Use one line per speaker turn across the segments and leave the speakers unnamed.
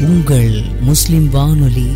உங்கள் முஸ்லிம் வானொலி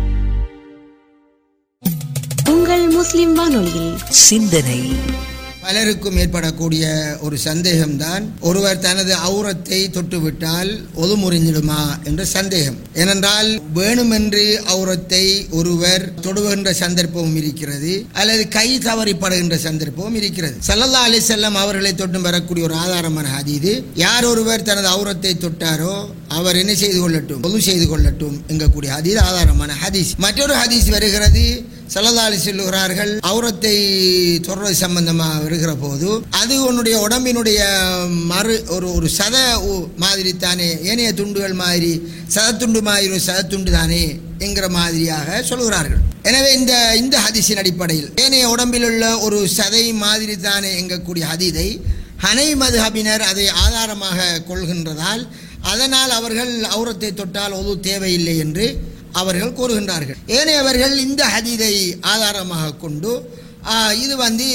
உங்கள் முஸ்லிம் வானொலியில்
சிந்தனை
பலருக்கும் ஏற்படக்கூடிய ஒரு சந்தேகம்தான் ஒருவர் தனது அவுரத்தை தொட்டுவிட்டால் ஒது முறிஞ்சிடுமா என்ற சந்தேகம் ஏனென்றால் வேணுமென்று அவுரத்தை ஒருவர் தொடுகின்ற சந்தர்ப்பமும் இருக்கிறது அல்லது கை தவறிப்படுகின்ற சந்தர்ப்பமும் இருக்கிறது சல்லல்லா அலி செல்லம் அவர்களை தொட்டும் வரக்கூடிய ஒரு ஆதாரமான ஹதீது யார் ஒருவர் தனது அவுரத்தை தொட்டாரோ அவர் என்ன செய்து கொள்ளட்டும் பொது செய்து கொள்ளட்டும் என்கக்கூடிய ஹதீஸ் ஆதாரமான ஹதீஸ் மற்றொரு ஹதீஸ் வருகிறது சல்லல்லாலி சொல்லுகிறார்கள் அவுரத்தை தொடர்றது சம்பந்தமாக வருகிற போது அது உன்னுடைய உடம்பினுடைய மறு ஒரு ஒரு சத உ- மாதிரி தானே ஏனைய துண்டுகள் மாதிரி சதத்துண்டு மாதிரி ஒரு சதத்துண்டு தானே என்கிற மாதிரியாக சொல்கிறார்கள் எனவே இந்த இந்த ஹதீஸின் அடிப்படையில் ஏனைய உடம்பில் உள்ள ஒரு சதை மாதிரி தானே எங்கக்கூடிய ஹதீதை ஹனை மதுஹபினர் அதை ஆதாரமாக கொள்கின்றதால் அதனால் அவர்கள் அவுரத்தை தொட்டால் ஒது தேவையில்லை என்று அவர்கள் கூறுகின்றார்கள் ஏனையவர்கள் இந்த ஹதீதை ஆதாரமாக கொண்டு ஆ, இது வந்து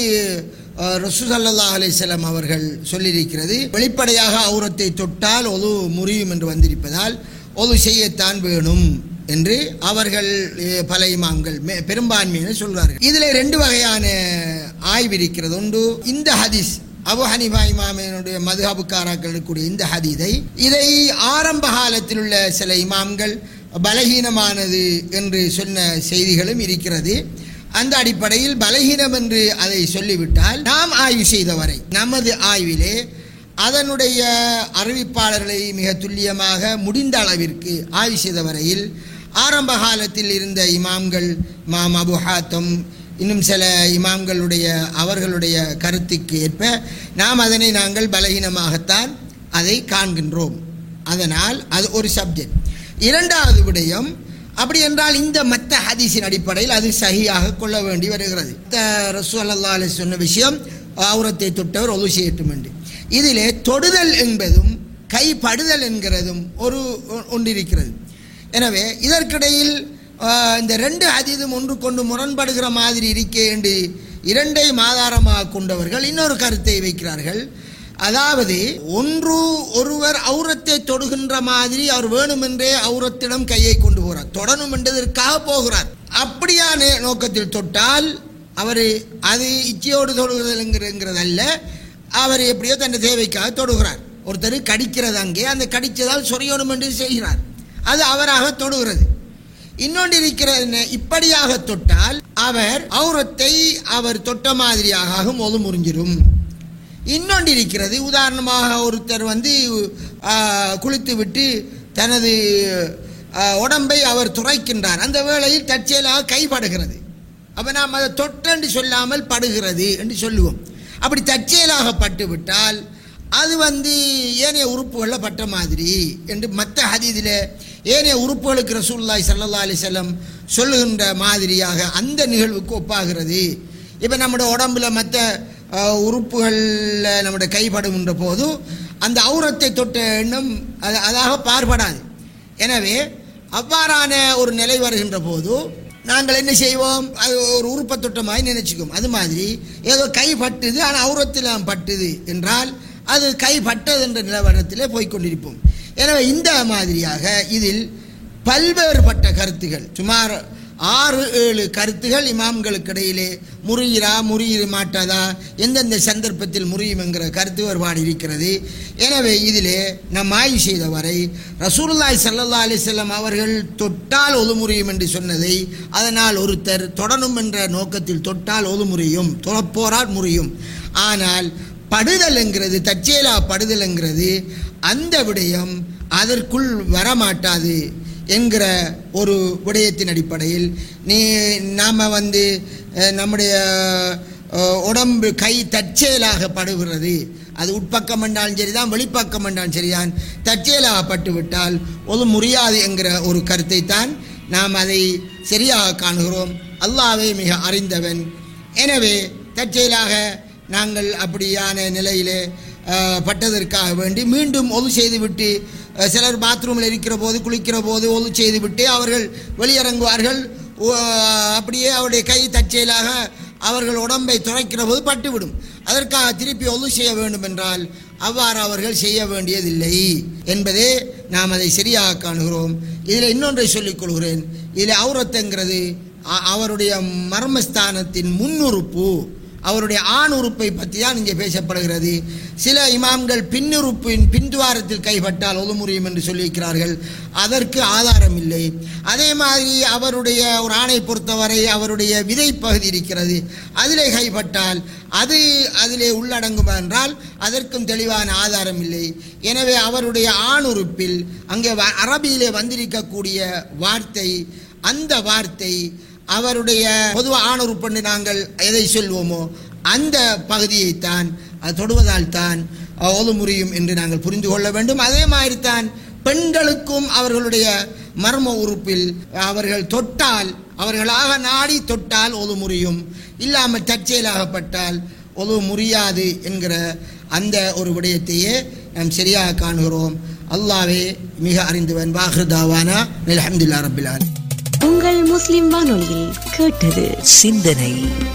ரசூசல்லா அலிஸ்லாம் அவர்கள் சொல்லியிருக்கிறது வெளிப்படையாக அவுரத்தை தொட்டால் ஒது முறியும் என்று வந்திருப்பதால் ஒது செய்யத்தான் வேணும் என்று அவர்கள் எ, பல இமாம்கள் மே- பெரும்பான்மையினர் சொல்கிறார்கள் இதில் ரெண்டு வகையான ஆய்வு இருக்கிறது ஒன்று இந்த ஹதீஸ் அபு ஹனிஃபா இமாமினுடைய மதுஹபுக்காராக்கள் இருக்கக்கூடிய இந்த ஹதீதை இதை ஆரம்ப காலத்தில் உள்ள சில இமாம்கள் பலகீனமானது என்று சொன்ன செய்திகளும் இருக்கிறது அந்த அடிப்படையில் பலகீனம் என்று அதை சொல்லிவிட்டால் நாம் ஆய்வு செய்தவரை நமது ஆய்விலே அதனுடைய அறிவிப்பாளர்களை மிக துல்லியமாக முடிந்த அளவிற்கு ஆய்வு செய்த வரையில் ஆரம்ப காலத்தில் இருந்த இமாம்கள் இமாம் அபு ஹாத்தம் இன்னும் சில இமாம்களுடைய அவர்களுடைய கருத்துக்கு ஏற்ப நாம் அதனை நாங்கள் பலகீனமாகத்தான் அதை காண்கின்றோம் அதனால் அது ஒரு சப்ஜெக்ட் இரண்டாவது விடயம் அப்படி என்றால் இந்த மத்த ஹதீஸின் அடிப்படையில் அது சகியாக கொள்ள வேண்டி வருகிறது ரசூ அல்லா சொன்ன விஷயம் அவுரத்தை தொட்டவர் ஒது செய்யட்டும் என்று இதிலே தொடுதல் என்பதும் கைப்படுதல் என்கிறதும் ஒரு ஒ- ஒன்றிருக்கிறது எனவே இதற்கிடையில் ஆஹ், இந்த ரெண்டு அதீதம் ஒன்று கொண்டு முரண்படுகிற மாதிரி இருக்கே என்று இரண்டையும் ஆதாரமாக கொண்டவர்கள் இன்னொரு கருத்தை வைக்கிறார்கள் அதாவது ஒன்று ஒருவர் அவுரத்தை தொடுகின்ற மாதிரி அவர் வேணுமென்றே அவுரத்திடம் கையை கொண்டு போகிறார் தொடணும் என்றதற்காக போகிறார் அப்படியான நோக்கத்தில் தொட்டால் அவர் அது இச்சையோடு தொடுகிறதுங்கிறதல்ல அவர் எப்படியோ தன் தேவைக்காக தொடுகிறார் ஒருத்தர் கடிக்கிறது அங்கே அந்த கடித்ததால் சொரியணும் என்று செய்கிறார் அது அவராக தொடுகிறது இன்னொன்று இருக்கிறது என்ன? இப்படியாக தொட்டால் அவர் அவுரத்தை அவர் தொட்ட மாதிரியாக ஆகும் ஒது முறிஞ்சிடும் இன்னொன்று இருக்கிறது உதாரணமாக ஒருத்தர் வந்து ஆ, குளித்து விட்டு தனது ஆ, உடம்பை அவர் துரைக்கின்றார் அந்த வேளையில் தற்செயலாக கைப்படுகிறது அப்போ நாம் அதை தொட்டென்று சொல்லாமல் படுகிறது என்று சொல்லுவோம் அப்படி தற்செயலாக பட்டு விட்டால் அது வந்து ஏனைய உறுப்புகளில் பட்ட மாதிரி என்று மற்ற ஹதீதில் ஏனைய உறுப்புகளுக்கு ரசூலுல்லாஹி ஸல்லல்லாஹு அலைஹி வஸல்லம் சொல்லுகின்ற மாதிரியாக அந்த நிகழ்வுக்கு ஒப்பாகிறது இப்போ நம்முடைய உடம்புல மற்ற உறுப்புகளில் நம்முடைய கைப்படுகின்ற போது அந்த அவுரத்தை தொட்ட எண்ணம் அது அதாக பார்படாது எனவே அவ்வாறான ஒரு நிலை வருகின்ற போது நாங்கள் என்ன செய்வோம் அது ஒரு உறுப்பை தொட்ட மாதிரி நினைச்சுக்குவோம் அது மாதிரி ஏதோ கை பட்டுது ஆனால் அவுரத்தில் பட்டுது என்றால் அது கை பட்டது என்ற நிலவரத்திலே போய்க்கொண்டிருப்போம் எனவே இந்த மாதிரியாக இதில் பல்வேறுபட்ட கருத்துகள் சுமார் ஆறு ஏழு கருத்துகள் இமாம்களுக்கு இடையிலே முறியிறா முறியிற மாட்டாதா எந்தெந்த சந்தர்ப்பத்தில் முறியும் என்கிற கருத்து வேறுபாடு இருக்கிறது எனவே இதிலே நாம் ஆய்வு செய்த வரை ரசூலுல்லாஹி ஸல்லல்லாஹு அலைஹி வஸல்லம் அவர்கள் தொட்டால் ஒது முறியும் என்று சொன்னதை அதனால் ஒருத்தர் தொடரும் என்ற நோக்கத்தில் தொட்டால் ஒது முறியும் தொழப்போரால் முறியும் ஆனால் படுதல் என்கிறது தற்செயலா படுதல் என்கிறது அந்த விடயம் அதற்குள் வரமாட்டாது என்கிற ஒரு விடயத்தின் அடிப்படையில் நீ நாம் வந்து அஹ், நம்முடைய அஹ், உடம்பு கை தற்செயலாக படுகிறது அது உட்பக்கம் என்றாலும் சரிதான் வெளிப்பக்கம் என்றாலும் சரிதான் தற்செயலாக பட்டு விட்டால் ஒரு முடியாது என்கிற ஒரு கருத்தை தான் நாம் அதை சரியாக காணுகிறோம் அல்லாவே மிக அறிந்தவன் எனவே தற்செயலாக நாங்கள் அப்படியான நிலையிலே அஹ், பட்டதற்காக வேண்டி மீண்டும் ஒது செய்துவிட்டு அஹ், சிலர் பாத்ரூமில் இருக்கிற போது குளிக்கிற போது ஒது செய்துவிட்டு அவர்கள் வெளியிறங்குவார்கள் ஓ, அப்படியே அவருடைய கை தற்செயலாக அவர்கள் உடம்பை துளைக்கிற போது பட்டுவிடும் அதற்காக திருப்பி ஒது செய்ய வேண்டும் என்றால் அவ்வாறு அவர்கள் செய்ய வேண்டியதில்லை என்பதே நாம் அதை சரியாக காணுகிறோம் இதில் இன்னொன்றை சொல்லிக் கொள்கிறேன் இதில் அவுரத்துங்கிறது அ- அவருடைய மர்மஸ்தானத்தின் முன்னுறுப்பு அவருடைய ஆண் உறுப்பை பற்றி தான் இங்கே பேசப்படுகிறது சில இமாம்கள் பின்னுறுப்பின் பின்துவாரத்தில் கைப்பட்டால் ஒது முடியும் என்று சொல்லியிருக்கிறார்கள் அதற்கு ஆதாரம் இல்லை அதே மாதிரி அவருடைய ஒரு ஆணை பொறுத்தவரை அவருடைய விதை பகுதி இருக்கிறது அதிலே கைப்பட்டால் அது அதிலே உள்ளடங்கும் என்றால் அதற்கும் தெளிவான ஆதாரம் இல்லை எனவே அவருடைய ஆண் உறுப்பில் அங்கே வ- அரபியிலே வந்திருக்கக்கூடிய வார்த்தை அந்த வார்த்தை அவருடைய பொதுவாக ஆணுறுப்பண்டு நாங்கள் எதை சொல்வோமோ அந்த பகுதியைத்தான் அது தொடுவதால் தான் ஓது முடியும் என்று நாங்கள் புரிந்து கொள்ள வேண்டும் அதே மாதிரி தான் பெண்களுக்கும் அவர்களுடைய மர்ம உறுப்பில் அவர்கள் தொட்டால் அவர்களாக நாடி தொட்டால் ஒது முறியும் இல்லாமல் தற்செயலாகப்பட்டால் ஒது முறியாது என்கிற அந்த ஒரு விடயத்தையே நாம் சரியாக காணுகிறோம் அல்லாவே மிக அறிந்தவன் வாஹ்ருதாவானா அல்ஹம்துலில்லாஹ் ரப்பில் ஆலமீன்
உங்கள் முஸ்லிம் வானொலியில் கேட்டது
சிந்தனை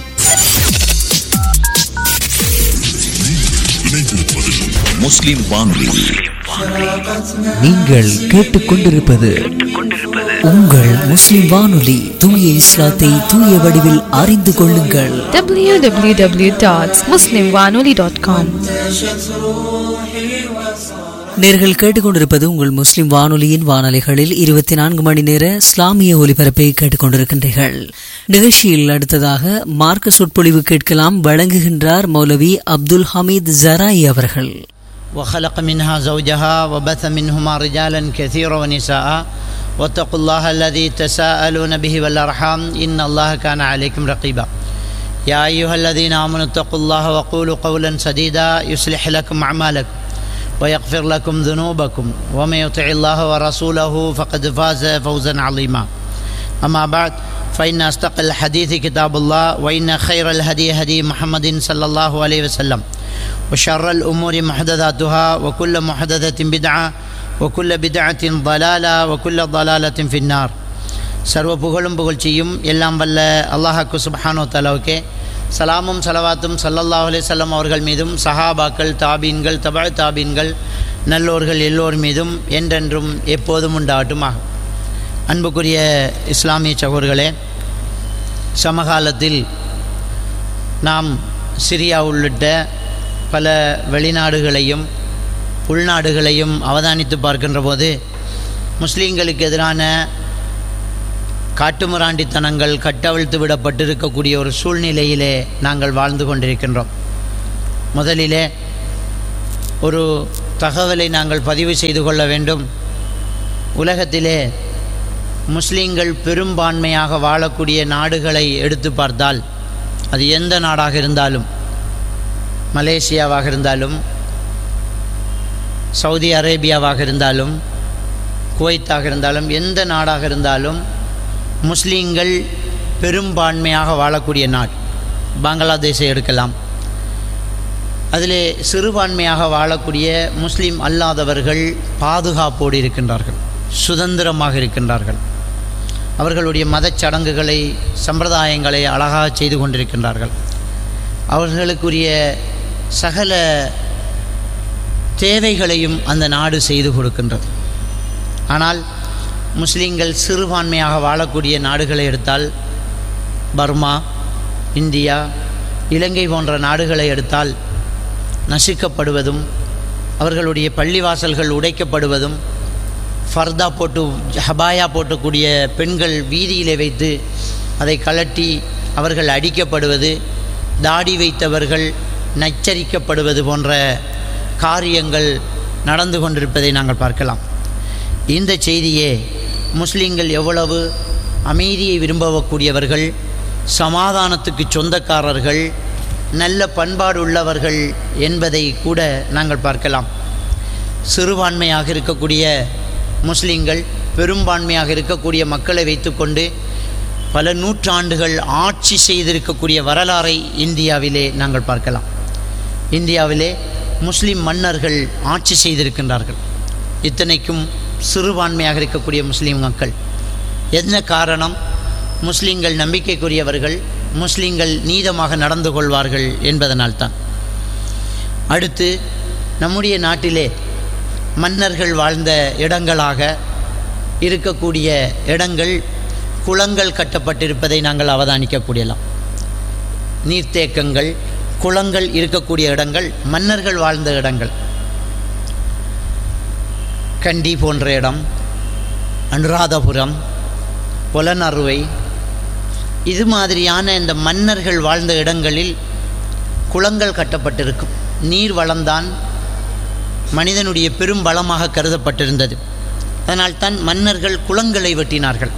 முஸ்லிம் வானொலி
நீங்கள் கேட்டுக்கொண்டிருப்பது உங்கள் முஸ்லிம் வானொலி தூய இஸ்லாத்தை தூய வடிவில் அறிந்து கொள்ளுங்கள்
www.muslimwanoli.com
நேர்கள் கேட்டுக்கொண்டிருப்பது உங்கள் முஸ்லிம் வானொலியின் வானொலிகளில் இருபத்தி நான்கு மணி நேர இஸ்லாமிய ஒலிபரப்பை கேட்டுக்கொண்டிருக்கின்றீர்கள் நிகழ்ச்சியில் அடுத்ததாக மார்க்க சொற்பொழிவு கேட்கலாம் வழங்குகின்றார் மௌலவி அப்துல் ஹமீத் ஜராய் அவர்கள்
وخلق منها زوجها وبث منهما رجالا كثيرا ونساء واتقوا الله الذي تساءلون به والارحام ان الله كان عليكم رقيبا يا ايها الذين امنوا اتقوا الله وقولوا قولا سديدا يصلح لكم اعمالكم ويغفر لكم ذنوبكم ومن يطع الله ورسوله فقد فاز فوزا عظيما اما بعد فان اصدق الحديث كتاب الله وان خير الهدي هدي محمد صلى الله عليه وسلم وشر الأمور محدثاتها وكل محدثة بدعة وكل بدعة ضلالة وكل ضلالة في النار சர்வ புகழும் புகழ்ச்சியும் எல்லாம் வல்ல அல்லாஹாக்கு சுப்ஹானோ தலாவுக்கே சலாமும் சலவாத்தும் சல்லல்லாஹு அலைஹி வஸல்லம் அவர்கள் மீதும் சஹாபாக்கள் தாபீன்கள் தபா தாபீன்கள் நல்லோர்கள் எல்லோர் மீதும் என்றென்றும் எப்போதும் உண்டாகட்டுமாக அன்புக்குரிய இஸ்லாமிய சகோதர்களே சமகாலத்தில் நாம் சிரியா உள்ளிட்ட பல வெளிநாடுகளையும் உள்நாடுகளையும் அவதானித்து பார்க்கின்ற போது முஸ்லீம்களுக்கு எதிரான காட்டுமிராண்டித்தனங்கள் கட்டவிழ்த்து விடப்பட்டிருக்கக்கூடிய ஒரு சூழ்நிலையிலே நாங்கள் வாழ்ந்து கொண்டிருக்கின்றோம் முதலிலே ஒரு தகவலை நாங்கள் பதிவு செய்து கொள்ள வேண்டும் உலகத்திலே முஸ்லீம்கள் பெரும்பான்மையாக வாழக்கூடிய நாடுகளை எடுத்து பார்த்தால் அது எந்த நாடாக இருந்தாலும் மலேசியாவாக இருந்தாலும் சவுதி அரேபியாவாக இருந்தாலும் குவைத்தாக இருந்தாலும் எந்த நாடாக இருந்தாலும் முஸ்லீம்கள் பெரும்பான்மையாக வாழக்கூடிய நாடு பங்களாதேஷை எடுக்கலாம் அதிலே சிறுபான்மையாக வாழக்கூடிய முஸ்லீம் அல்லாதவர்கள் பாதுகாப்போடு இருக்கின்றார்கள் சுதந்திரமாக இருக்கின்றார்கள் அவர்களுடைய மதச் சடங்குகளை சம்பிரதாயங்களை அழகாக செய்து கொண்டிருக்கின்றார்கள் அவர்களுக்குரிய சகல தேவைகளையும் அந்த நாடு செய்து கொடுக்கின்றது ஆனால் முஸ்லீம்கள் சிறுபான்மையாக வாழக்கூடிய நாடுகளை எடுத்தால் பர்மா இந்தியா இலங்கை போன்ற நாடுகளை எடுத்தால் நசுக்கப்படுவதும் அவர்களுடைய பள்ளிவாசல்கள் உடைக்கப்படுவதும் ஃபர்தா போட்டு ஹபாயா போட்டக்கூடிய பெண்கள் வீதியிலே வைத்து அதை கலட்டி அவர்கள் அடிக்கப்படுவது தாடி வைத்தவர்கள் நச்சரிக்கப்படுவது போன்ற காரியங்கள் நடந்து கொண்டிருப்பதை நாங்கள் பார்க்கலாம் இந்த செய்தியே முஸ்லீம்கள் எவ்வளவு அமைதியை விரும்பக்கூடியவர்கள் சமாதானத்துக்கு சொந்தக்காரர்கள் நல்ல பண்பாடு உள்ளவர்கள் என்பதை கூட நாங்கள் பார்க்கலாம் சிறுபான்மையாக இருக்கக்கூடிய முஸ்லீம்கள் பெரும்பான்மையாக இருக்கக்கூடிய மக்களை வைத்துக்கொண்டு பல நூற்றாண்டுகள் ஆட்சி செய்திருக்கக்கூடிய வரலாறை இந்தியாவிலே நாங்கள் பார்க்கலாம் இந்தியாவிலே முஸ்லிம் மன்னர்கள் ஆட்சி செய்திருக்கின்றார்கள் இத்தனைக்கும் சிறுபான்மையாக இருக்கக்கூடிய முஸ்லீம் மக்கள் என்ன காரணம் முஸ்லீம்கள் நம்பிக்கைக்குரியவர்கள் முஸ்லீம்கள் நீதமாக நடந்து கொள்வார்கள் என்பதனால்தான் அடுத்து நம்முடைய நாட்டிலே மன்னர்கள் வாழ்ந்த இடங்களாக இருக்கக்கூடிய இடங்கள் குளங்கள் கட்டப்பட்டிருப்பதை நாங்கள் அவதானிக்கக்கூடியலாம் நீர்த்தேக்கங்கள் குளங்கள் இருக்கக்கூடிய இடங்கள் மன்னர்கள் வாழ்ந்த இடங்கள் கண்டி போன்ற இடம் அனுராதபுரம் புலனறுவை இது மாதிரியான இந்த மன்னர்கள் வாழ்ந்த இடங்களில் குளங்கள் கட்டப்பட்டிருக்கும் நீர் வளம்தான் மனிதனுடைய பெரும் வளமாக கருதப்பட்டிருந்தது அதனால்தான் மன்னர்கள் குளங்களை வெட்டினார்கள்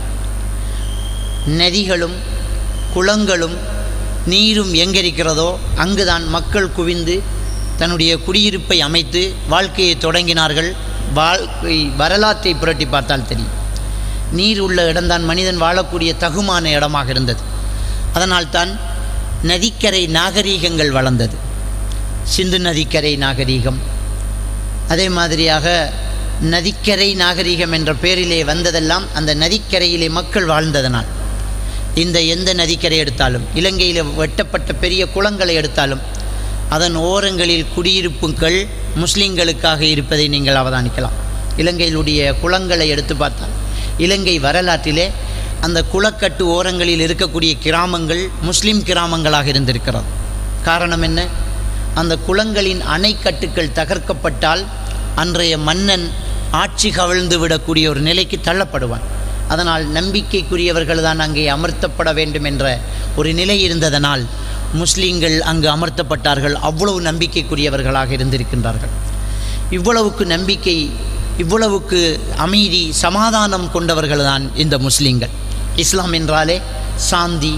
நதிகளும் குளங்களும் நீரும் எங்கிருக்கிறதோ அங்குதான் மக்கள் குவிந்து தன்னுடைய குடியிருப்பை அமைத்து வாழ்க்கையை தொடங்கினார்கள் வாழ்க்கை வரலாற்றை புரட்டி பார்த்தால் தெரியும் நீர் உள்ள இடம்தான் மனிதன் வாழக்கூடிய தகுமான இடமாக இருந்தது அதனால்தான் நதிக்கரை நாகரீகங்கள் வளர்ந்தது சிந்து நதிக்கரை நாகரீகம் அதே மாதிரியாக நதிக்கரை நாகரீகம் என்ற பெயரிலே வந்ததெல்லாம் அந்த நதிக்கரையிலே மக்கள் வாழ்ந்ததனால் இந்த எந்த நதிக்கரை எடுத்தாலும் இலங்கையில் வெட்டப்பட்ட பெரிய குளங்களை எடுத்தாலும் அதன் ஓரங்களில் குடியிருப்புகள் முஸ்லீம்களுக்காக இருப்பதை நீங்கள் அவதானிக்கலாம் இலங்கையிலுடைய குளங்களை எடுத்து பார்த்தால் இலங்கை வரலாற்றிலே அந்த குளக்கட்டு ஓரங்களில் இருக்கக்கூடிய கிராமங்கள் முஸ்லீம் கிராமங்களாக இருந்திருக்கிறது காரணம் என்ன அந்த குளங்களின் அணைக்கட்டுக்கள் தகர்க்கப்பட்டால் அன்றைய மன்னன் ஆட்சி கவிழ்ந்து விடக்கூடிய ஒரு நிலைக்கு தள்ளப்படுவான் அதனால் நம்பிக்கைக்குரியவர்கள் தான் அங்கே அமர்த்தப்பட வேண்டும் என்ற ஒரு நிலை இருந்ததனால் முஸ்லீம்கள் அங்கு அமர்த்தப்பட்டார்கள் அவ்வளவு நம்பிக்கைக்குரியவர்களாக இருந்திருக்கின்றார்கள் இவ்வளவுக்கு நம்பிக்கை இவ்வளவுக்கு அமைதி சமாதானம் கொண்டவர்கள் தான் இந்த முஸ்லீம்கள் இஸ்லாம் என்றாலே சாந்தி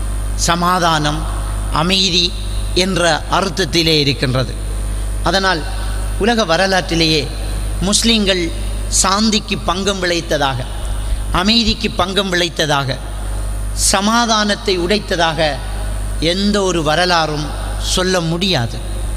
சமாதானம் அமைதி என்ற அர்த்தத்திலே இருக்கின்றது அதனால் உலக வரலாற்றிலேயே முஸ்லீம்கள் சாந்திக்கு பங்கம் விளைத்ததாக அமைதிக்கு பங்கம் விளைத்ததாக சமாதானத்தை உடைத்ததாக எந்த ஒரு வரலாறும் சொல்ல முடியாது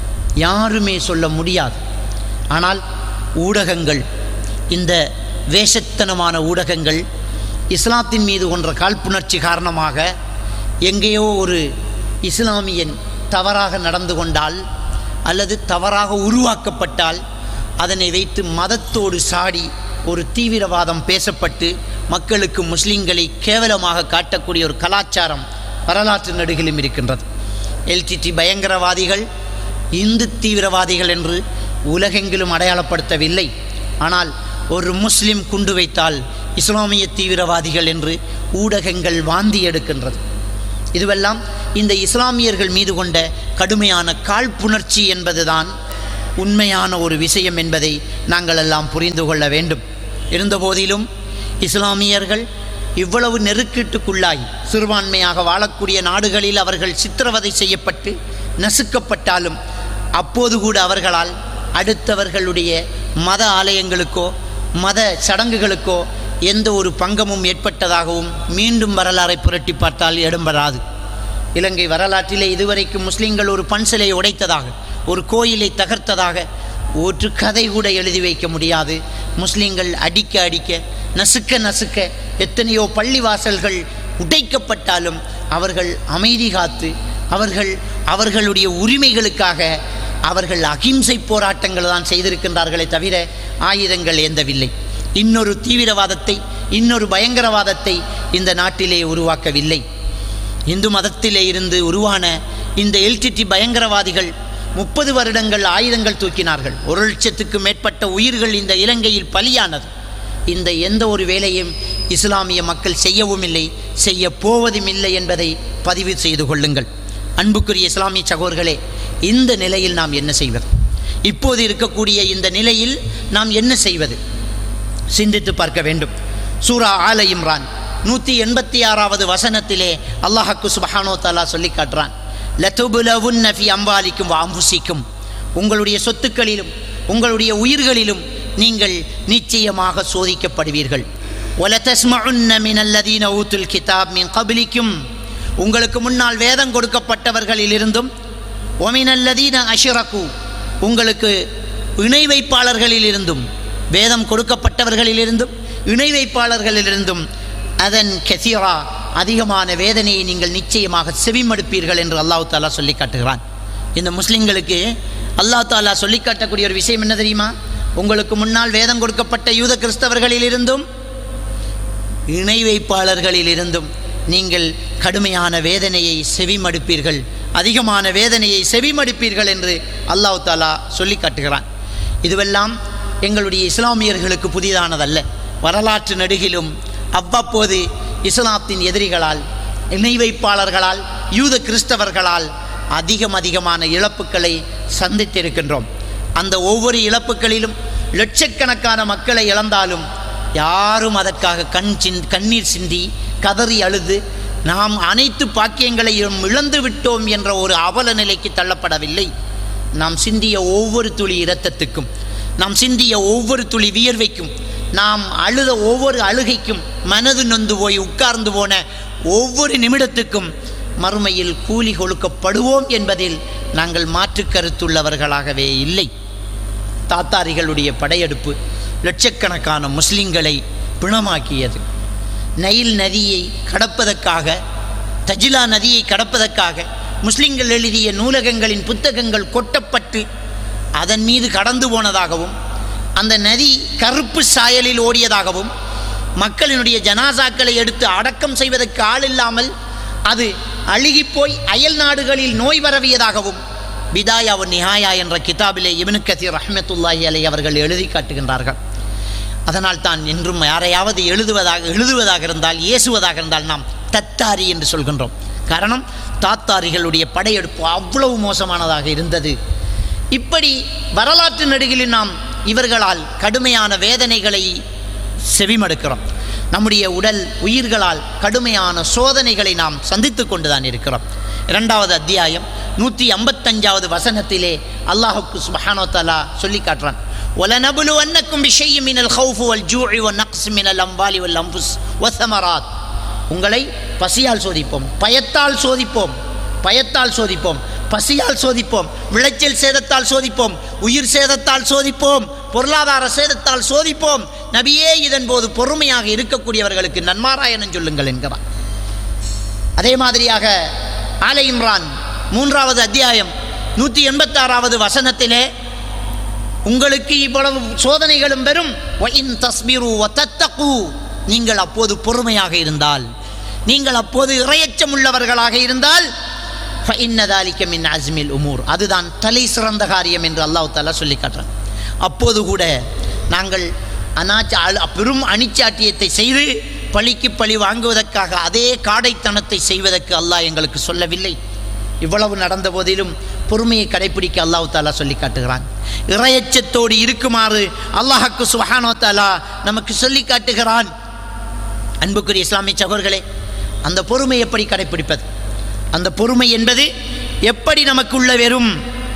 யாருமே சொல்ல முடியாது ஆனால் ஊடகங்கள் இந்த வேஷத்தனமான ஊடகங்கள் இஸ்லாத்தின் மீது கொன்ற காழ்ப்புணர்ச்சி காரணமாக எங்கேயோ ஒரு இஸ்லாமியன் தவறாக நடந்து கொண்டால் அல்லது தவறாக உருவாக்கப்பட்டால் அதனை வைத்து மதத்தோடு சாடி ஒரு தீவிரவாதம் பேசப்பட்டு மக்களுக்கு முஸ்லீம்களை கேவலமாக காட்டக்கூடிய ஒரு கலாச்சாரம் வரலாற்று நடுகிலும் இருக்கின்றது எல்டிடி பயங்கரவாதிகள் இந்து தீவிரவாதிகள் என்று உலகெங்கிலும் அடையாளப்படுத்தவில்லை ஆனால் ஒரு முஸ்லிம் குண்டு வைத்தால் இஸ்லாமிய தீவிரவாதிகள் என்று ஊடகங்கள் வாந்தி எடுக்கின்றது இதுவெல்லாம் இந்த இஸ்லாமியர்கள் மீது கொண்ட கடுமையான காழ்ப்புணர்ச்சி என்பதுதான் உண்மையான ஒரு விஷயம் என்பதை நாங்கள் எல்லாம் புரிந்து கொள்ள வேண்டும் இருந்தபோதிலும் இஸ்லாமியர்கள் இவ்வளவு நெருக்கீட்டுக்குள்ளாய் சிறுபான்மையாக வாழக்கூடிய நாடுகளில் அவர்கள் சித்திரவதை செய்யப்பட்டு நசுக்கப்பட்டாலும் அப்போது கூட அவர்களால் அடுத்தவர்களுடைய மத ஆலயங்களுக்கோ மத சடங்குகளுக்கோ எந்த ஒரு பங்கமும் ஏற்பட்டதாகவும் மீண்டும் வரலாறை புரட்டி பார்த்தால் இடம்பெறாது இலங்கை வரலாற்றிலே இதுவரைக்கும் முஸ்லீம்கள் ஒரு பன்சலை உடைத்ததாக ஒரு கோயிலை தகர்த்ததாக ஒரு கதை கூட எழுதி வைக்க முடியாது முஸ்லீம்கள் அடிக்க அடிக்க நசுக்க நசுக்க எத்தனையோ பள்ளிவாசல்கள் உடைக்கப்பட்டாலும் அவர்கள் அமைதி காத்து அவர்கள் அவர்களுடைய உரிமைகளுக்காக அவர்கள் அகிம்சை போராட்டங்கள் தான் செய்திருக்கின்றார்களே தவிர ஆயுதங்கள் ஏந்தவில்லை இன்னொரு தீவிரவாதத்தை இன்னொரு பயங்கரவாதத்தை இந்த நாட்டிலே உருவாக்கவில்லை இந்து மதத்திலே இருந்து உருவான இந்த எல்டிடி பயங்கரவாதிகள் முப்பது வருடங்கள் ஆயுதங்கள் தூக்கினார்கள் ஒரு லட்சத்துக்கு மேற்பட்ட உயிர்கள் இந்த இலங்கையில் பலியானது இந்த எந்த ஒரு வேலையும் இஸ்லாமிய மக்கள் செய்யவும் இல்லை செய்ய போவதும் இல்லை என்பதை பதிவு செய்து கொள்ளுங்கள் அன்புக்குரிய இஸ்லாமிய சகோதர்களே இந்த நிலையில் நாம் என்ன செய்வது இப்போது இருக்கக்கூடிய இந்த நிலையில் நாம் என்ன செய்வது சிந்தித்து பார்க்க வேண்டும் சூரா ஆல இம்ரான் நூற்றி எண்பத்தி ஆறாவது வசனத்திலே அல்லாஹக்கு சுபஹானோ தாலா சொல்லி காட்டுறான் லத்துபுலவுன் நஃபி அம்பாலிக்கும் வாம்புசிக்கும் உங்களுடைய சொத்துக்களிலும் உங்களுடைய உயிர்களிலும் நீங்கள் நிச்சயமாக சோதிக்கப்படுவீர்கள் ஒலதஸ்மஉன்ன மினல்லதீன ஊத்துல் கிதாப் மின் கபிலிக்கும் உங்களுக்கு முன்னால் வேதம் கொடுக்கப்பட்டவர்களிலிருந்தும் ஒமினல்லதீன அஷிரகு உங்களுக்கு இணை வைப்பாளர்களிலிருந்தும் வேதம் கொடுக்கப்பட்டவர்களிலிருந்தும் இணை வைப்பாளர்களிலிருந்தும் அதன் கெசிரா அதிகமான வேதனையை நீங்கள் நிச்சயமாக செவிமடுப்பீர்கள் என்று அல்லாஹு தாலா சொல்லி காட்டுகிறான் இந்த முஸ்லிம்களுக்கு அல்லாஹ் தாலா சொல்லி காட்டக்கூடிய ஒரு விஷயம் என்ன தெரியுமா உங்களுக்கு முன்னால் வேதம் கொடுக்கப்பட்ட யூத கிறிஸ்தவர்களிலிருந்தும் இணை வைப்பாளர்களிலிருந்தும் நீங்கள் கடுமையான வேதனையை செவிமடுப்பீர்கள் அதிகமான வேதனையை செவிமடுப்பீர்கள் என்று அல்லாஹ் தாலா சொல்லி காட்டுகிறான் இதுவெல்லாம் எங்களுடைய இஸ்லாமியர்களுக்கு புதிதானதல்ல வரலாற்று நடுகிலும் அவ்வப்போது இஸ்லாத்தின் எதிரிகளால் இணை வைப்பாளர்களால் யூத கிறிஸ்தவர்களால் அதிகம் அதிகமான இழப்புக்களை சந்தித்திருக்கின்றோம் அந்த ஒவ்வொரு இழப்புகளிலும் லட்சக்கணக்கான மக்களை இழந்தாலும் யாரும் அதற்காக கண் சிந் கண்ணீர் சிந்தி கதறி அழுது நாம் அனைத்து பாக்கியங்களையும் இழந்து விட்டோம் என்ற ஒரு அவல நிலைக்கு தள்ளப்படவில்லை நாம் சிந்திய ஒவ்வொரு துளி இரத்தத்துக்கும் நாம் சிந்திய ஒவ்வொரு துளி வியர்வைக்கும் நாம் அழுத ஒவ்வொரு அழுகைக்கும் மனது நொந்து போய் உட்கார்ந்து போன ஒவ்வொரு நிமிடத்துக்கும் மறுமையில் கூலி கொடுக்கப்படுவோம் என்பதில் நாங்கள் மாற்று கருத்துள்ளவர்களாகவே இல்லை தாத்தாரிகளுடைய படையெடுப்பு லட்சக்கணக்கான முஸ்லிம்களை பிணமாக்கியது நைல் நதியை கடப்பதற்காக தஜிலா நதியை கடப்பதற்காக முஸ்லிம்கள் எழுதிய நூலகங்களின் புத்தகங்கள் கொட்டப்பட்டு அதன் மீது கடந்து போனதாகவும் அந்த நதி கருப்பு சாயலில் ஓடியதாகவும் மக்களினுடைய ஜனாசாக்களை எடுத்து அடக்கம் செய்வதற்கு ஆள் இல்லாமல் அது அழுகிப்போய் அயல் நாடுகளில் நோய் பரவியதாகவும் பிதாயா ஒ நிஹாயா என்ற கிதாபிலே இப்னு கதீர் ரஹ்மத்துல்லாஹி அலை அவர்கள் எழுதி காட்டுகின்றார்கள் அதனால் தான் என்றும் யாரையாவது எழுதுவதாக எழுதுவதாக இருந்தால் ஏசுவதாக இருந்தால் நாம் தத்தாரி என்று சொல்கின்றோம் காரணம் தாத்தாரிகளுடைய படையெடுப்பு அவ்வளவு மோசமானதாக இருந்தது இப்படி வரலாற்று நடுகில் நாம் இவர்களால் கடுமையான வேதனைகளை செவிமடுக்கிறோம் நம்முடைய உடல் உயிர்களால் கடுமையான சோதனைகளை நாம் சந்தித்து கொண்டுதான் இருக்கிறோம் இரண்டாவது அத்தியாயம் நூற்றி ஐம்பத்தஞ்சாவது வசனத்திலே அல்லாஹுக்கு சுபஹானோ தலா சொல்லி காட்டுறான் وَلَنَبْلُوَنَّكُمْ بِشَيْءٍ مِنَ الْخَوْفِ وَالْجُوعِ وَالنَّقْصِ مِنَ الْأَمْوَالِ وَالْأَنْفُسِ وَالثَّمَرَاتِ உங்களை பசியால் சோதிப்போம் பயத்தால் சோதிப்போம் பயத்தால் சோதிப்போம் பசியால் சோதிப்போம் விளைச்சல் சேதத்தால் சோதிப்போம் உயிர் சேதத்தால் சோதிப்போம் பொருளாதார சேதத்தால் சோதிப்போம் நபியே இதன் போது பொறுமையாக இருக்கக்கூடியவர்களுக்கு நன்மாராயணம் சொல்லுங்கள் என்கிறார் அதே மாதிரியாக ஆலை இம்ரான் மூன்றாவது அத்தியாயம் நூற்றி எண்பத்தாறாவது வசனத்திலே உங்களுக்கு இவ்வளவு சோதனைகளும் பெறும் வயின் தஸ்மிரு வத்தத்தகு நீங்கள் அப்போது பொறுமையாக இருந்தால் நீங்கள் அப்போது இறையச்சம் உள்ளவர்களாக இருந்தால் ஃபஇன்னதாலிக்க மின் அஸ்மில் உமூர் அதுதான் தலை சிறந்த காரியம் என்று அல்லாஹ் தாலா சொல்லி காட்டுறான் அப்போது கூட நாங்கள் அனாச்ச அழு- பெரும் அணிச்சாட்டியத்தை செய்து பழிக்கு பழி வாங்குவதற்காக அதே காடைத்தனத்தை செய்வதற்கு அல்லாஹ் எங்களுக்கு சொல்லவில்லை இவ்வளவு நடந்த போதிலும் பொறுமையை கடைப்பிடிக்க அல்லாஹ் தாலா சொல்லி காட்டுகிறான் இறையச்சத்தோடு இருக்குமாறு அல்லாஹுக்கு சுஹானோ தாலா நமக்கு சொல்லி காட்டுகிறான் அன்புக்குரிய இஸ்லாமிய சகோதரர்களே அந்த பொறுமை எப்படி கடைப்பிடிப்பது அந்த பொறுமை என்பது எப்படி நமக்குள்ள வெறும்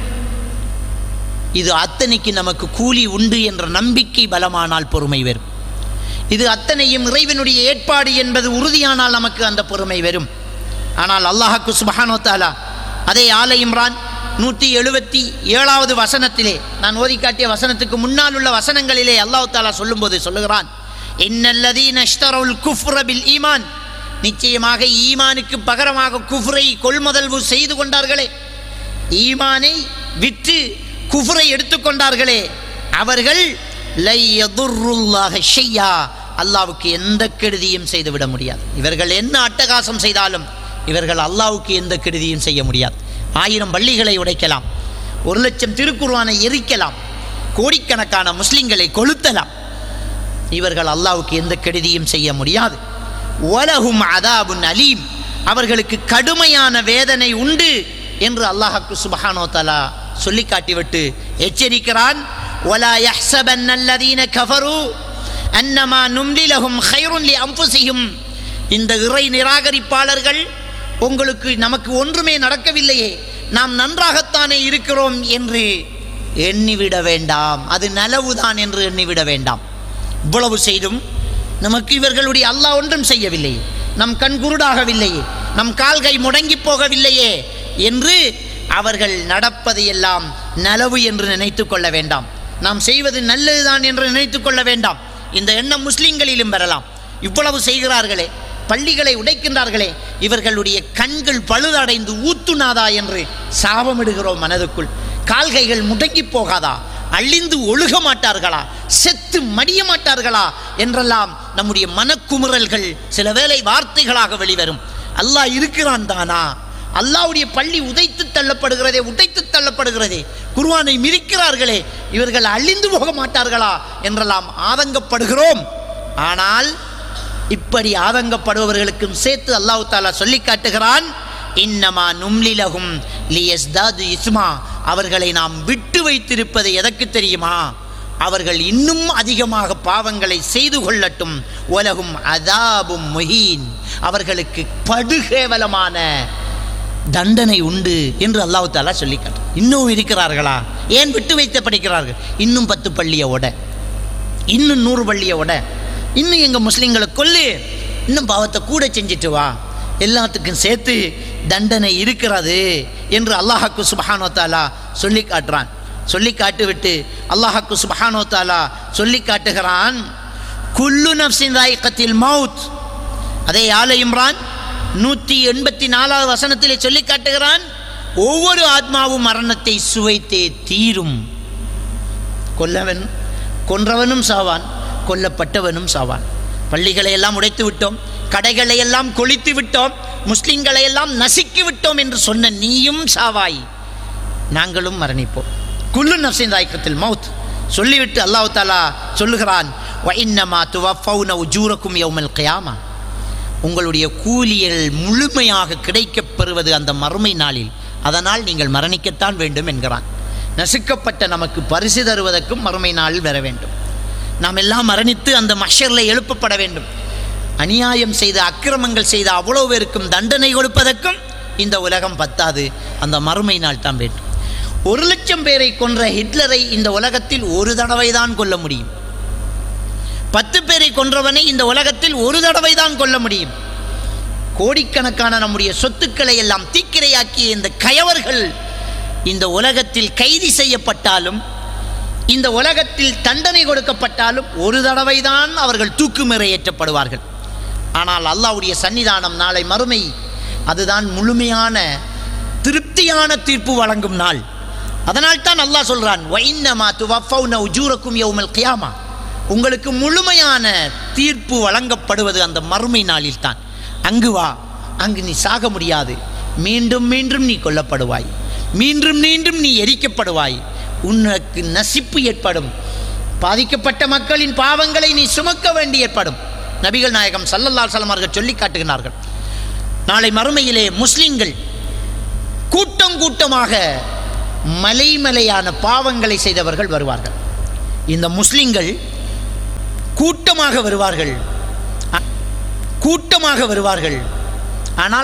இது அத்தனைக்கு நமக்கு கூலி உண்டு என்ற நம்பிக்கை பலமானால் பொறுமை வரும் இது அத்தனையும் இறைவனுடைய ஏற்பாடு என்பது உறுதியானால் நமக்கு அந்த பொறுமை வரும் ஆனால் அல்லாஹாக்கு சுபஹானோ தாலா அதே ஆல இம்ரான் நூற்றி எழுபத்தி ஏழாவது வசனத்திலே நான் ஓதி காட்டிய வசனத்துக்கு முன்னால் உள்ள வசனங்களிலே அல்லாஹ் தாலா சொல்லும்போது சொல்லுகிறான் இன்னல்லதீன இஷ்தரவுல் குஃப்ர பில் ஈமான் நிச்சயமாக ஈமானுக்கு பகரமாக குஃப்ரை கொள்முதல்வு செய்து கொண்டார்களே ஈமானை விற்று குஃப்ரை எடுத்துக்கொண்டார்களே அவர்கள் லை யதுர்ருல்லாஹ ஷையா அல்லாவுக்கு எந்த கெடுதியும் செய்துவிட முடியாது இவர்கள் என்ன அட்டகாசம் செய்தாலும் இவர்கள் அல்லாவுக்கு எந்த கெடுதியும் செய்ய முடியாது ஆயிரம் பள்ளிகளை உடைக்கலாம் ஒரு லட்சம் திருக்குர்ஆனை எரிக்கலாம் கோடிக்கணக்கான முஸ்லிம்களை கொளுத்தலாம் இவர்கள் அல்லாவுக்கு எந்த கெடுதியும் செய்ய முடியாது ஒலகும் அதாபுன் அலீம் அவர்களுக்கு கடுமையான வேதனை உண்டு என்று அல்லாஹாக்கு சுபஹானோ தலா சொல்லி காட்டிவிட்டு எச்சரிக்கிறான் ஒலா யஹ்சபன் அல்லதீன கஃபரு அன்னமா நும்லிலகும் ஹைருன் லி அம்புசியும் இந்த இறை நிராகரிப்பாளர்கள் உங்களுக்கு நமக்கு ஒன்றுமே நடக்கவில்லையே நாம் நன்றாகத்தானே இருக்கிறோம் என்று எண்ணிவிட வேண்டாம் அது நலவுதான் என்று எண்ணிவிட வேண்டாம் இவ்வளவு செய்தும் நமக்கு இவர்களுடைய அல்லாஹ் ஒன்றும் செய்யவில்லையே நம் கண் குருடாகவில்லையே நம் கால்கை முடங்கி போகவில்லையே என்று அவர்கள் நடப்பதையெல்லாம் நலவு என்று நினைத்து கொள்ள வேண்டாம் நாம் செய்வது நல்லதுதான் என்று நினைத்து கொள்ள வேண்டாம் இந்த எண்ணம் முஸ்லிம்களிலும் பெறலாம் இவ்வளவு செய்கிறார்களே பள்ளிகளை உடைக்கின்றார்களே இவர்களுடைய கண்கள் பழுதடைந்து ஊத்துனாதா என்று சாபமிடுகிறோம் மனதுக்குள் கால்கைகள் முடங்கி போகாதா அழிந்து ஒழுக மாட்டார்களா செத்து மடிய மாட்டார்களா என்றெல்லாம் நம்முடைய மனக்குமுறல்கள் சில வேளை வார்த்தைகளாக வெளிவரும் அல்லாஹ் இருக்கிறான் தானா அல்லாஹ்வுடைய பள்ளி உதைத்து தள்ளப்படுகிறதே உடைத்து தள்ளப்படுகிறதே குர்ஆனை மிதிக்கிறார்களே இவர்கள் அழிந்து போக மாட்டார்களா என்றெல்லாம் ஆதங்கப்படுகிறோம் ஆனால் இப்படி ஆதங்கப்படுபவர்களுக்கும் சேர்த்து அல்லாஹ் தாலா சொல்லி காட்டுகிறான் இன்னமா நும்லிலகும் லியஸ்தாது இஸ்மா அவர்களை நாம் விட்டு வைத்திருப்பது எதற்கு தெரியுமா அவர்கள் இன்னும் அதிகமாக பாவங்களை செய்து கொள்ளட்டும் உலகும் அதாபும் முஹீன் அவர்களுக்கு படுகேவலமான தண்டனை உண்டு என்று அல்லாஹ் தாலா சொல்லி காட்டு இன்னும் இருக்கிறார்களா ஏன் விட்டு வைத்து படிக்கிறார்கள் இன்னும் பத்து பள்ளியை உட இன்னும் நூறு பள்ளியை உட இன்னும் எங்கள் முஸ்லீம்களை கொல்லு இன்னும் பாவத்தை கூட செஞ்சுட்டு வா எல்லாத்துக்கும் சேர்த்து தண்டனை இருக்கிறது என்று அல்லாஹாக்கு சுபஹானோ தாலா சொல்லி காட்டுறான் சொல்லி காட்டுவிட்டு அல்லாஹாக்கு சுபஹானோ தாலா சொல்லி காட்டுகிறான் குல்லு நப்சின் ராய்கத்தில் மவுத் அதே ஆல இம்ரான் நூற்றி எண்பத்தி நாலாவது வசனத்திலே சொல்லி காட்டுகிறான் ஒவ்வொரு ஆத்மாவும் மரணத்தை சுவைத்தே தீரும் கொல்லவன் கொன்றவனும் சாவான் கொல்லப்பட்டவனும் சாவான் பள்ளிகளை எல்லாம் உடைத்து விட்டோம் கடைகளை எல்லாம் கொளித்து விட்டோம் முஸ்லிம்களை எல்லாம் நசுக்கி விட்டோம் என்று சொன்ன நீயும் சாவாய் நாங்களும் மரணிப்போம் குல்லு நப்சின் ராய்க்கத்தில் மவுத் சொல்லிவிட்டு அல்லாஹ் தாலா சொல்லுகிறான் வைன்னமா துவஃபௌன உஜூரக்கும் யௌமல் கியாமா உங்களுடைய கூலியல் முழுமையாக கிடைக்கப் பெறுவது அந்த மறுமை நாளில் அதனால் நீங்கள் மரணிக்கத்தான் வேண்டும் என்கிறான் நசுக்கப்பட்ட நமக்கு பரிசு தருவதற்கும் மறுமை நாளில் வர வேண்டும் நாம் எல்லாம் மரணித்து அந்த மஷரில் எழுப்பப்பட வேண்டும் அநியாயம் செய்த அக்கிரமங்கள் செய்த அவ்வளோ பேருக்கும் தண்டனை கொடுப்பதற்கும் இந்த உலகம் பத்தாது அந்த மறுமை நாள் தான் வேண்டும் ஒரு லட்சம் பேரை கொன்ற ஹிட்லரை இந்த உலகத்தில் ஒரு தடவை தான் கொல்ல முடியும் பத்து பேரை கொன்றவனை இந்த உலகத்தில் ஒரு தடவை தான் கொல்ல முடியும் கோடிக்கணக்கான நம்முடைய சொத்துக்களை எல்லாம் தீக்கிரையாக்கிய இந்த கயவர்கள் இந்த உலகத்தில் கைது செய்யப்பட்டாலும் இந்த உலகத்தில் தண்டனை கொடுக்கப்பட்டாலும் ஒரு தடவை தான் அவர்கள் தூக்குமுறை ஏற்றப்படுவார்கள் ஆனால் அல்லாஹ்வுடைய சன்னிதானம் நாளை மறுமை அதுதான் முழுமையான திருப்தியான தீர்ப்பு வழங்கும் நாள் அதனால் தான் அல்லாஹ் சொல்றான் வைன்னமா துவஃபௌன உஜூரக்கும் யௌமல் கியாமா உங்களுக்கு முழுமையான தீர்ப்பு வழங்கப்படுவது அந்த மறுமை நாளில் தான் அங்கு வா அங்கு நீ சாக முடியாது மீண்டும் மீண்டும் நீ கொல்லப்படுவாய் மீண்டும் மீண்டும் நீ எரிக்கப்படுவாய் உனக்கு நசிப்பு ஏற்படும் பாதிக்கப்பட்ட மக்களின் பாவங்களை நீ சுமக்க வேண்டி ஏற்படும் நபிகள் நாயகம் சல்லல்லாஹு அலைஹி அவர்கள் சொல்லி காட்டுகிறார்கள் நாளை மறுமையிலே முஸ்லிம்கள் கூட்டம் கூட்டமாக மலைமலையான பாவங்களை செய்தவர்கள் வருவார்கள் இந்த முஸ்லிம்கள் கூட்டமாக வருவார்கள் அ- கூட்டமாக வருவார்கள் ஆனால்